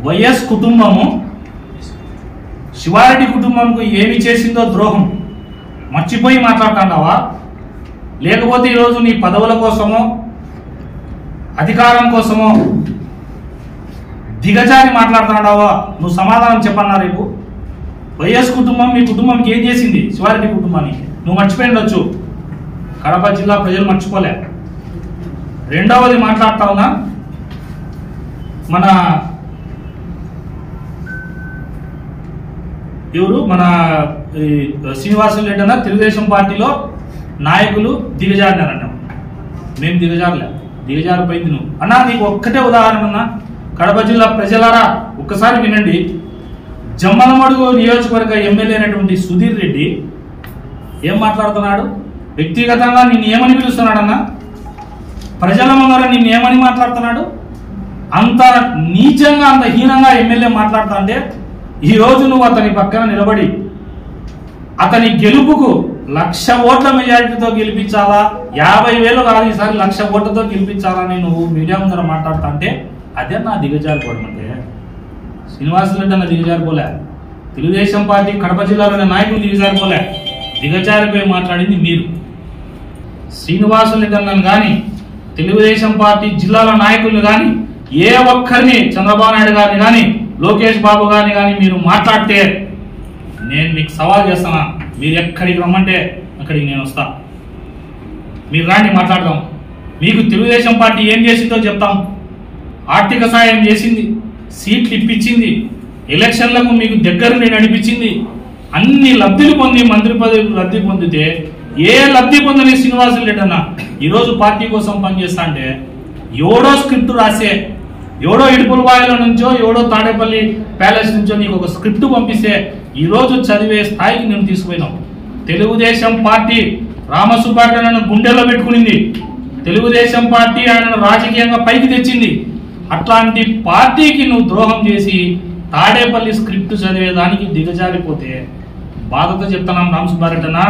YS కుటుంబము శివారెడ్డి కుటుంబంకు ఏమి చేసిందో ద్రోహం మర్చిపోయి మాట్లాడుతున్నావా లేకపోతే ఈరోజు నీ పదవుల కోసమో అధికారం కోసమో దిగజారి మాట్లాడుతున్నావా నువ్వు సమాధానం చెప్పన్నా రేపు వైఎస్ కుటుంబం మీ కుటుంబంకి ఏం చేసింది శివారెడ్డి కుటుంబానికి నువ్వు మర్చిపోయి ఉండొచ్చు కడప జిల్లా ప్రజలు మర్చిపోలే రెండవది మాట్లాడుతా ఉన్నా మన ఎవరు మన ఈ శ్రీనివాసులు రెడ్డి అన్న తెలుగుదేశం పార్టీలో నాయకులు దిగజారినారంట మేము దిగజారలే దిగజారిపోయింది నువ్వు అన్నా నీకు ఒక్కటే ఉదాహరణ అన్నా కడప జిల్లా ప్రజలారా ఒక్కసారి వినండి జమ్మలమడుగు నియోజకవర్గ ఎమ్మెల్యే అయినటువంటి సుధీర్ రెడ్డి ఏం మాట్లాడుతున్నాడు వ్యక్తిగతంగా నిన్ను ఏమని పిలుస్తున్నాడన్నా ప్రజల ముందర నిన్ను ఏమని మాట్లాడుతున్నాడు అంత నీచంగా అంత హీనంగా ఎమ్మెల్యే మాట్లాడుతుంటే ఈ రోజు నువ్వు అతని పక్కన నిలబడి అతని గెలుపుకు లక్ష ఓట్ల మెజారిటీతో గెలిపించాలా యాభై వేలు కాదు ఈసారి లక్ష ఓట్లతో గెలిపించాలని నువ్వు మీడియా ముందర మాట్లాడుతా అంటే అదే నా దిగజారిపోవడం అంటే శ్రీనివాసరెడ్డి అన్న దిగజారిపోలే తెలుగుదేశం పార్టీ కడప జిల్లాలోని నాయకులు దిగజారిపోలే దిగజారిపోయి మాట్లాడింది మీరు శ్రీనివాసులు అన్నను కానీ తెలుగుదేశం పార్టీ జిల్లాల నాయకులు కానీ ఏ ఒక్కరిని చంద్రబాబు నాయుడు గారిని కానీ లోకేష్ బాబు గారిని కానీ మీరు మాట్లాడితే నేను మీకు సవాల్ చేస్తానా మీరు ఎక్కడికి రమ్మంటే అక్కడికి నేను వస్తా మీరు రాండి మాట్లాడదాం మీకు తెలుగుదేశం పార్టీ ఏం చేసిందో చెప్తాం ఆర్థిక సాయం చేసింది సీట్లు ఇప్పించింది ఎలక్షన్లకు మీకు దగ్గరుండి నడిపించింది అన్ని లబ్ధులు పొంది మంత్రి పదవి లబ్ధి పొందితే ఏ లబ్ధి పొందని శ్రీనివాసులు రెడ్డి అన్న ఈరోజు పార్టీ కోసం పనిచేస్తా అంటే ఎవడో స్క్రిప్ట్ రాసే ఎవడో ఇడుపులవాయిల నుంచో ఎవడో తాడేపల్లి ప్యాలెస్ నుంచో నీకు ఒక స్క్రిప్ట్ పంపిస్తే ఈరోజు చదివే స్థాయికి నేను తీసుకుపోయినాం తెలుగుదేశం పార్టీ రామసుబ్బారెడ్డి గుండెల్లో పెట్టుకునింది తెలుగుదేశం పార్టీ ఆయనను రాజకీయంగా పైకి తెచ్చింది అట్లాంటి పార్టీకి నువ్వు ద్రోహం చేసి తాడేపల్లి స్క్రిప్ట్ చదివేదానికి దిగజారిపోతే బాధతో చెప్తున్నాం రామ్ సుబ్బారెడ్డి అన్న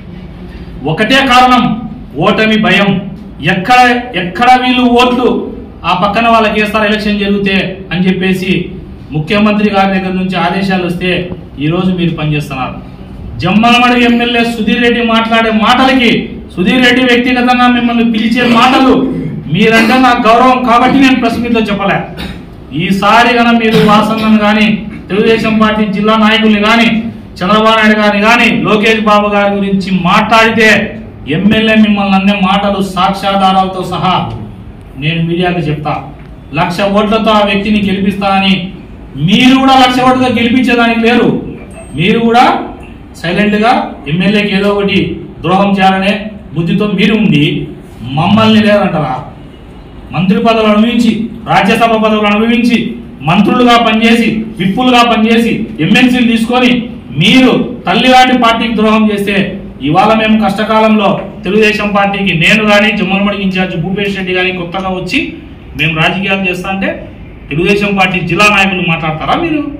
ఒకటే కారణం ఓటమి భయం ఎక్కడ ఎక్కడ వీళ్ళు ఓట్లు ఆ పక్కన వాళ్ళకి వేస్తారు ఎలక్షన్ జరిగితే అని చెప్పేసి ముఖ్యమంత్రి గారి దగ్గర నుంచి ఆదేశాలు వస్తే ఈ రోజు మీరు పనిచేస్తున్నారు జమ్మలమడి ఎమ్మెల్యే సుధీర్ రెడ్డి మాట్లాడే మాటలకి సుధీర్ రెడ్డి వ్యక్తిగతంగా మిమ్మల్ని పిలిచే మాటలు మీరంటే నాకు గౌరవం కాబట్టి నేను ప్రెస్ మీట్లో చెప్పలే ఈసారి గన మీరు వాసన్నను కానీ తెలుగుదేశం పార్టీ జిల్లా నాయకుల్ని కానీ చంద్రబాబు నాయుడు గారిని కానీ లోకేష్ బాబు గారి గురించి మాట్లాడితే ఎమ్మెల్యే మిమ్మల్ని అనే మాటలు సాక్ష్యాధారాలతో సహా నేను మీడియాకు చెప్తా లక్ష ఓట్లతో ఆ వ్యక్తిని గెలిపిస్తానని మీరు కూడా లక్ష ఓట్లతో గెలిపించేదానికి లేరు మీరు కూడా సైలెంట్గా ఎమ్మెల్యేకి ఏదో ఒకటి ద్రోహం చేయాలనే బుద్ధితో మీరు ఉండి మమ్మల్ని లేదంటారా మంత్రి పదవులు అనుభవించి రాజ్యసభ పదవులు అనుభవించి మంత్రులుగా పనిచేసి విప్పులుగా పనిచేసి ఎమ్మెల్సీలు తీసుకొని మీరు తల్లిలాంటి పార్టీకి ద్రోహం చేస్తే ఇవాళ మేము కష్టకాలంలో తెలుగుదేశం పార్టీకి నేను కానీ జమ్మలమడి ఇన్ఛార్జ్ భూపేష్ రెడ్డి కానీ కొత్తగా వచ్చి మేము రాజకీయాలు చేస్తా అంటే తెలుగుదేశం పార్టీ జిల్లా నాయకులు మాట్లాడతారా మీరు